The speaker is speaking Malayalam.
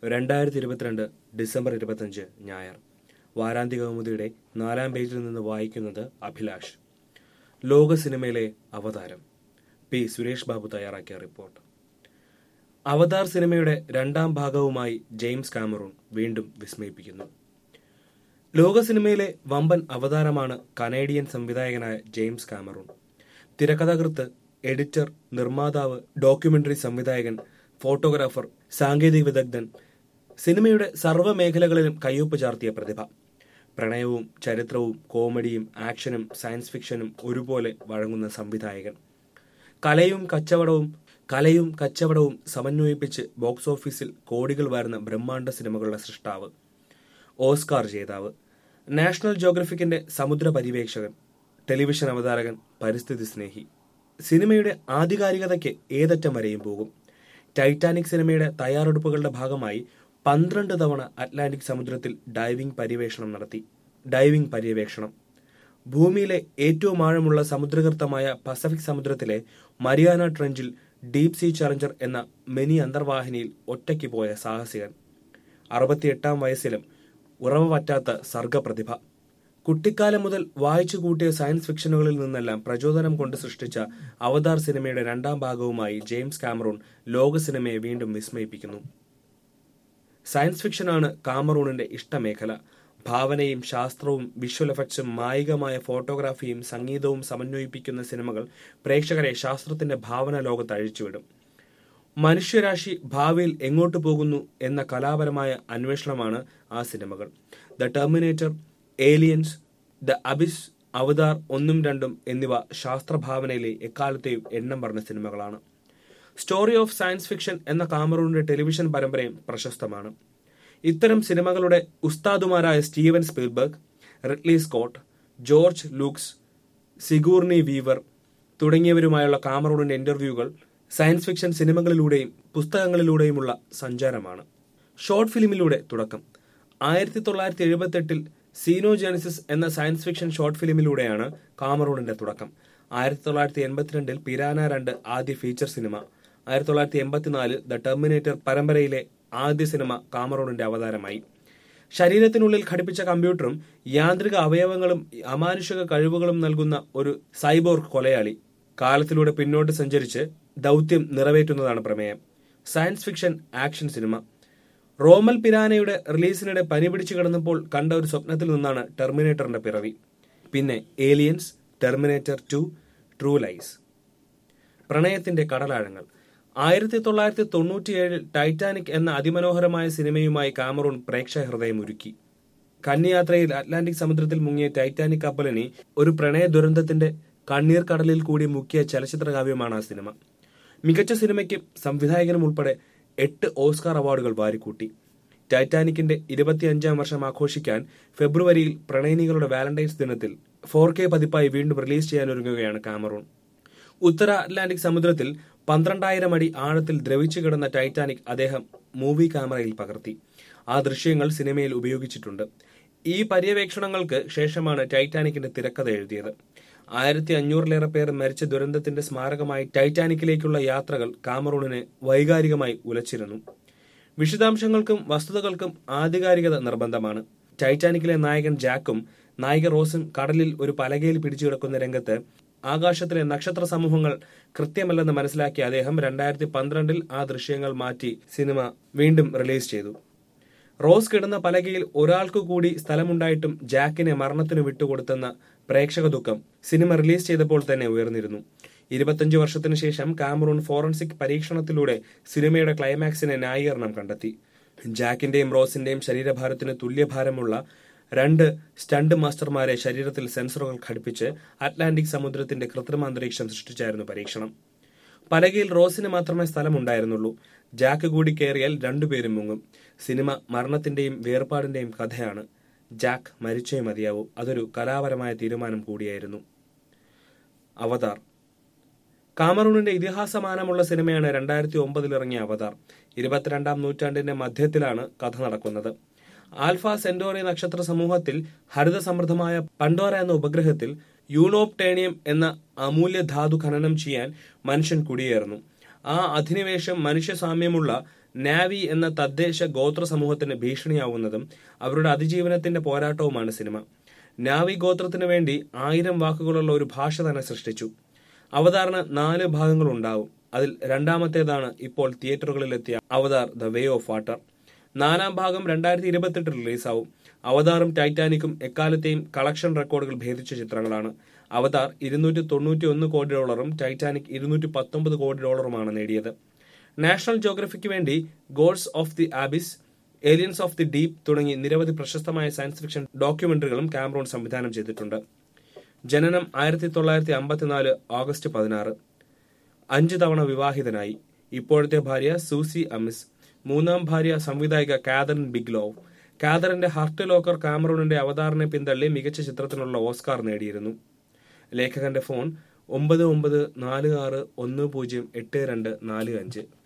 രണ്ടായിരത്തി ഇരുപത്തിരണ്ട് ഡിസംബർ ഇരുപത്തഞ്ച് ഞായർ വാരാന്ത്യ കൗമുദിയുടെ നാലാം പേജിൽ നിന്ന് വായിക്കുന്നത് അഭിലാഷ് ലോക സിനിമയിലെ അവതാരം പി സുരേഷ് ബാബു തയ്യാറാക്കിയ റിപ്പോർട്ട് അവതാർ സിനിമയുടെ രണ്ടാം ഭാഗവുമായി ജെയിംസ് കാമറൂൺ വീണ്ടും വിസ്മയിപ്പിക്കുന്നു ലോക സിനിമയിലെ വമ്പൻ അവതാരമാണ് കനേഡിയൻ സംവിധായകനായ ജെയിംസ് കാമറൂൺ തിരക്കഥാകൃത്ത് എഡിറ്റർ നിർമ്മാതാവ് ഡോക്യുമെന്ററി സംവിധായകൻ ഫോട്ടോഗ്രാഫർ സാങ്കേതിക വിദഗ്ധൻ സിനിമയുടെ സർവ്വ മേഖലകളിലും കയ്യൊപ്പ് ചാർത്തിയ പ്രതിഭ പ്രണയവും ചരിത്രവും കോമഡിയും ആക്ഷനും സയൻസ് ഫിക്ഷനും ഒരുപോലെ വഴങ്ങുന്ന സംവിധായകൻ കലയും കച്ചവടവും കലയും കച്ചവടവും സമന്വയിപ്പിച്ച് ബോക്സ് ഓഫീസിൽ കോടികൾ വാരുന്ന ബ്രഹ്മാണ്ഡ സിനിമകളുടെ സൃഷ്ടാവ് ഓസ്കാർ ജേതാവ് നാഷണൽ ജോഗ്രഫിക്കിന്റെ സമുദ്ര പര്യവേക്ഷകൻ ടെലിവിഷൻ അവതാരകൻ പരിസ്ഥിതി സ്നേഹി സിനിമയുടെ ആധികാരികതയ്ക്ക് ഏതറ്റം വരെയും പോകും ടൈറ്റാനിക് സിനിമയുടെ തയ്യാറെടുപ്പുകളുടെ ഭാഗമായി പന്ത്രണ്ട് തവണ അറ്റ്ലാന്റിക് സമുദ്രത്തിൽ ഡൈവിംഗ് പര്യവേഷണം നടത്തി ഡൈവിംഗ് പര്യവേഷണം ഭൂമിയിലെ ഏറ്റവും ആഴമുള്ള സമുദ്രകൃത്തമായ പസഫിക് സമുദ്രത്തിലെ മരിയാന ട്രെഞ്ചിൽ ഡീപ് സീ ചലഞ്ചർ എന്ന മിനി അന്തർവാഹിനിയിൽ ഒറ്റയ്ക്ക് പോയ സാഹസികൻ അറുപത്തിയെട്ടാം വയസ്സിലും ഉറവ പറ്റാത്ത സർഗപ്രതിഭ കുട്ടിക്കാലം മുതൽ വായിച്ചു കൂട്ടിയ സയൻസ് ഫിക്ഷനുകളിൽ നിന്നെല്ലാം പ്രചോദനം കൊണ്ട് സൃഷ്ടിച്ച അവതാർ സിനിമയുടെ രണ്ടാം ഭാഗവുമായി ജെയിംസ് കാമറൂൺ ലോക സിനിമയെ വീണ്ടും വിസ്മയിപ്പിക്കുന്നു സയൻസ് ഫിക്ഷനാണ് കാമറൂണിന്റെ ഇഷ്ടമേഖല ഭാവനയും ശാസ്ത്രവും വിഷ്വൽ എഫക്ട്സും മായികമായ ഫോട്ടോഗ്രാഫിയും സംഗീതവും സമന്വയിപ്പിക്കുന്ന സിനിമകൾ പ്രേക്ഷകരെ ശാസ്ത്രത്തിന്റെ ഭാവന ലോകത്ത് അഴിച്ചുവിടും മനുഷ്യരാശി ഭാവിയിൽ എങ്ങോട്ട് പോകുന്നു എന്ന കലാപരമായ അന്വേഷണമാണ് ആ സിനിമകൾ The Terminator Aliens The Abyss Avatar ഒന്നും രണ്ടും എന്നിവ ശാസ്ത്രഭാവനയിലെ എക്കാലത്തെയും എണ്ണം പറഞ്ഞ സിനിമകളാണ് സ്റ്റോറി ഓഫ് സയൻസ് ഫിക്ഷൻ എന്ന കാമറൂണിന്റെ ടെലിവിഷൻ പരമ്പരയും പ്രശസ്തമാണ് ഇത്തരം സിനിമകളുടെ ഉസ്താദുമാരായ Steven Spielberg Ridley Scott George Lucas Sigourney Weaver തുടങ്ങിയവരുമായുള്ള കാമറൂണിന്റെ ഇന്റർവ്യൂകൾ സയൻസ് ഫിക്ഷൻ സിനിമകളിലൂടെയും പുസ്തകങ്ങളിലൂടെയുമുള്ള സഞ്ചാരമാണ് ഷോർട്ട് ഫിലിമിലൂടെ തുടക്കം ആയിരത്തി തൊള്ളായിരത്തി എഴുപത്തെട്ടിൽ സീനോജെനസിസ് എന്ന സയൻസ് ഫിക്ഷൻ ഷോർട്ട് ഫിലിമിലൂടെയാണ് കാമറൂണിന്റെ തുടക്കം ആയിരത്തി തൊള്ളായിരത്തി എൺപത്തിരണ്ടിൽ പിരാന രണ്ട് ആദ്യ ഫീച്ചർ സിനിമ ആയിരത്തി തൊള്ളായിരത്തി എൺപത്തിനാലിൽ ദ ടെർമിനേറ്റർ പരമ്പരയിലെ ആദ്യ സിനിമ കാമറൂണിന്റെ അവതാരമായി ശരീരത്തിനുള്ളിൽ ഘടിപ്പിച്ച കമ്പ്യൂട്ടറും യാന്ത്രിക അവയവങ്ങളും അമാനുഷിക കഴിവുകളും നൽകുന്ന ഒരു സൈബോർഗ് കൊലയാളി കാലത്തിലൂടെ പിന്നോട്ട് സഞ്ചരിച്ച് ദൗത്യം നിറവേറ്റുന്നതാണ് പ്രമേയം സയൻസ് ഫിക്ഷൻ ആക്ഷൻ സിനിമ റോമൽ പിരാനയുടെ റിലീസിനിടെ പനി പിടിച്ചു കിടന്നപ്പോൾ കണ്ട ഒരു സ്വപ്നത്തിൽ നിന്നാണ് ടെർമിനേറ്ററിന്റെ പിറവി പിന്നെ Aliens Terminator two True Lies പ്രണയത്തിന്റെ കടലാഴങ്ങൾ ആയിരത്തി തൊള്ളായിരത്തി തൊണ്ണൂറ്റിയേഴിൽ ടൈറ്റാനിക് എന്ന അതിമനോഹരമായ സിനിമയുമായി കാമറൂൺ പ്രേക്ഷക ഹൃദയം ഒരുക്കി കന്യാത്രയിൽ അറ്റ്ലാന്റിക് സമുദ്രത്തിൽ മുങ്ങിയ ടൈറ്റാനിക് കപ്പലിനെ ഒരു പ്രണയ ദുരന്തത്തിന്റെ കണ്ണീർ കടലിൽ കൂടി മുക്കിയ ചലച്ചിത്ര കാവ്യമാണ് ആ സിനിമ മികച്ച സിനിമയ്ക്കും സംവിധായകനും ഉൾപ്പെടെ എട്ട് ഓസ്കാർ അവാർഡുകൾ വാരിക്കൂട്ടി ടൈറ്റാനിക്കിന്റെ ഇരുപത്തിയഞ്ചാം വർഷം ആഘോഷിക്കാൻ ഫെബ്രുവരിയിൽ പ്രണയിനികളുടെ വാലന്റൈൻസ് ദിനത്തിൽ ഫോർ കെ പതിപ്പായി വീണ്ടും റിലീസ് ചെയ്യാനൊരുങ്ങുകയാണ് കാമറൂൺ ഉത്തര അറ്റ്ലാന്റിക് സമുദ്രത്തിൽ പന്ത്രണ്ടായിരം അടി ആഴത്തിൽ ദ്രവിച്ചു കിടന്ന ടൈറ്റാനിക് അദ്ദേഹം മൂവി ക്യാമറയിൽ പകർത്തി ആ ദൃശ്യങ്ങൾ സിനിമയിൽ ഉപയോഗിച്ചിട്ടുണ്ട് ഈ പര്യവേക്ഷണങ്ങൾക്ക് ശേഷമാണ് ടൈറ്റാനിക്കിന്റെ തിരക്കഥ എഴുതിയത് ആയിരത്തി അഞ്ഞൂറിലേറെ പേർ മരിച്ച ദുരന്തത്തിന്റെ സ്മാരകമായി ടൈറ്റാനിക്കിലേക്കുള്ള യാത്രകൾ കാമറൂണിനെ വൈകാരികമായി ഉലച്ചിരുന്നു വിശദാംശങ്ങൾക്കും വസ്തുതകൾക്കും ആധികാരികത നിർബന്ധമാണ് ടൈറ്റാനിക്കിലെ നായകൻ ജാക്കും നായിക റോസും കടലിൽ ഒരു പലകയിൽ പിടിച്ചു കിടക്കുന്ന രംഗത്ത് ആകാശത്തിലെ നക്ഷത്ര സമൂഹങ്ങൾ കൃത്യമല്ലെന്ന് മനസ്സിലാക്കിയ അദ്ദേഹം രണ്ടായിരത്തി പന്ത്രണ്ടിൽ ആ ദൃശ്യങ്ങൾ മാറ്റി സിനിമ വീണ്ടും റിലീസ് ചെയ്തു റോസ് കിടന്ന പലകയിൽ ഒരാൾക്കു കൂടി സ്ഥലമുണ്ടായിട്ടും ജാക്കിനെ മരണത്തിന് വിട്ടുകൊടുത്തെന്ന പ്രേക്ഷക ദുഃഖം സിനിമ റിലീസ് ചെയ്തപ്പോൾ തന്നെ ഉയർന്നിരുന്നു ഇരുപത്തഞ്ചു വർഷത്തിനു ശേഷം കാമറൂൺ ഫോറൻസിക് പരീക്ഷണത്തിലൂടെ സിനിമയുടെ ക്ലൈമാക്സിനെ ന്യായീകരണം കണ്ടെത്തി ജാക്കിന്റെയും റോസിന്റെയും ശരീരഭാരത്തിന് തുല്യഭാരമുള്ള രണ്ട് സ്റ്റണ്ട് മാസ്റ്റർമാരെ ശരീരത്തിൽ സെൻസറുകൾ ഘടിപ്പിച്ച് അറ്റ്ലാന്റിക് സമുദ്രത്തിന്റെ കൃത്രിമ അന്തരീക്ഷം സൃഷ്ടിച്ചായിരുന്നു പരീക്ഷണം പലകയിൽ റോസിന് മാത്രമേ സ്ഥലമുണ്ടായിരുന്നുള്ളൂ ജാക്ക് കൂടി കയറിയാൽ രണ്ടുപേരും മുങ്ങും സിനിമ മരണത്തിന്റെയും വേർപാടിന്റെയും കഥയാണ് ജാക്ക് മരിച്ചേ മതിയാവൂ അതൊരു കലാപരമായ തീരുമാനം കൂടിയായിരുന്നു അവതാർ കാമറൂണിന്റെ ഇതിഹാസമാനമുള്ള സിനിമയാണ് രണ്ടായിരത്തി ഒമ്പതിൽ ഇറങ്ങിയ അവതാർ ഇരുപത്തിരണ്ടാം നൂറ്റാണ്ടിന്റെ മധ്യത്തിലാണ് കഥ നടക്കുന്നത് ആൽഫ സെന്റോറി നക്ഷത്ര സമൂഹത്തിൽ ഹരിത സമൃദ്ധമായ പണ്ടോറ എന്ന ഉപഗ്രഹത്തിൽ യൂണോപ്ടേണിയം എന്ന അമൂല്യ ധാതു ഖനനം ചെയ്യാൻ മനുഷ്യൻ കുടിയേറുന്നു ആ അധിനിവേശം മനുഷ്യ സാമ്യമുള്ള നാവി എന്ന തദ്ദേശ ഗോത്ര സമൂഹത്തിന് ഭീഷണിയാവുന്നതും അവരുടെ അതിജീവനത്തിന്റെ പോരാട്ടവുമാണ് സിനിമ നാവി ഗോത്രത്തിനു വേണ്ടി ആയിരം വാക്കുകളുള്ള ഒരു ഭാഷ തന്നെ സൃഷ്ടിച്ചു അവതാറിന് നാല് ഭാഗങ്ങളുണ്ടാവും അതിൽ രണ്ടാമത്തേതാണ് ഇപ്പോൾ തിയേറ്ററുകളിലെത്തിയ Avatar The Way of Water നാലാം ഭാഗം രണ്ടായിരത്തി ഇരുപത്തെട്ട് റിലീസാവും അവതാറും ടൈറ്റാനിക്കും എക്കാലത്തെയും കളക്ഷൻ റെക്കോർഡുകൾ ഭേദിച്ച ചിത്രങ്ങളാണ് അവതാർ ഇരുന്നൂറ്റി തൊണ്ണൂറ്റി ഒന്ന് കോടി ഡോളറും ടൈറ്റാനിക് ഇരുന്നൂറ്റി പത്തൊമ്പത് കോടി ഡോളറുമാണ് നേടിയത് നാഷണൽ ജോഗ്രഫിക്ക് വേണ്ടി Gods of the Abyss Aliens of the Deep തുടങ്ങി നിരവധി പ്രശസ്തമായ സയൻസ് ഫിക്ഷൻ ഡോക്യുമെന്ററികളും കാമറൂൺ സംവിധാനം ചെയ്തിട്ടുണ്ട് ജനനം ആയിരത്തി തൊള്ളായിരത്തി അമ്പത്തിനാല് ഓഗസ്റ്റ് പതിനാറ് അഞ്ച് തവണ വിവാഹിതനായി ഇപ്പോഴത്തെ ഭാര്യ സൂസി അമിസ് മൂന്നാം ഭാര്യ സംവിധായിക കാതറിൻ ബിഗ്ലോവ് കാതറിന്റെ ഹർട്ട് ലോക്കർ കാമറൂണിന്റെ അവതാറിനെ പിന്തള്ളി മികച്ച ചിത്രത്തിനുള്ള ഓസ്കാർ നേടിയിരുന്നു ലേഖകന്റെ ഫോൺ ഒമ്പത് ഒമ്പത് നാല് ആറ് ഒന്ന് പൂജ്യം എട്ട് രണ്ട് നാല് അഞ്ച്